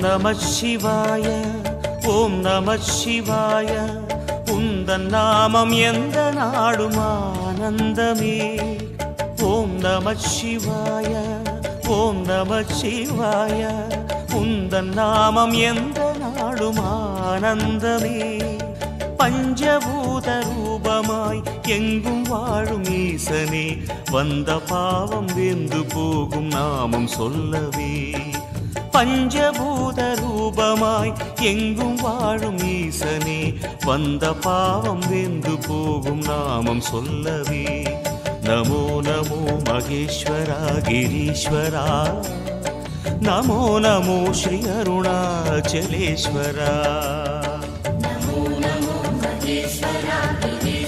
நம சிவாய ஓம் நம சிவாய உந்தன் நாமம் எந்த நாடும் ஆனந்தமே ஓம் நம சிவாய ஓம் நம சிவாய உந்தன் நாமம் எந்த நாடும் ஆனந்தமே பஞ்சபூத ரூபமாய் எங்கும் வாழும் ஈசனே வந்த பாவம் வெந்து போகும் நாமம் சொல்லவே பஞ்சபூத ரூபமாய் எங்கும் வாழும் ஈசனே வந்த பாவம் வெந்து போகும் நாமம் சொல்லவே நமோ நமோ மகேஸ்வரா கிரீஸ்வரா நமோ நமோ ஸ்ரீ அருணாச்சலேஸ்வரா नमो नमो महेश्वरा गिरीश्वरा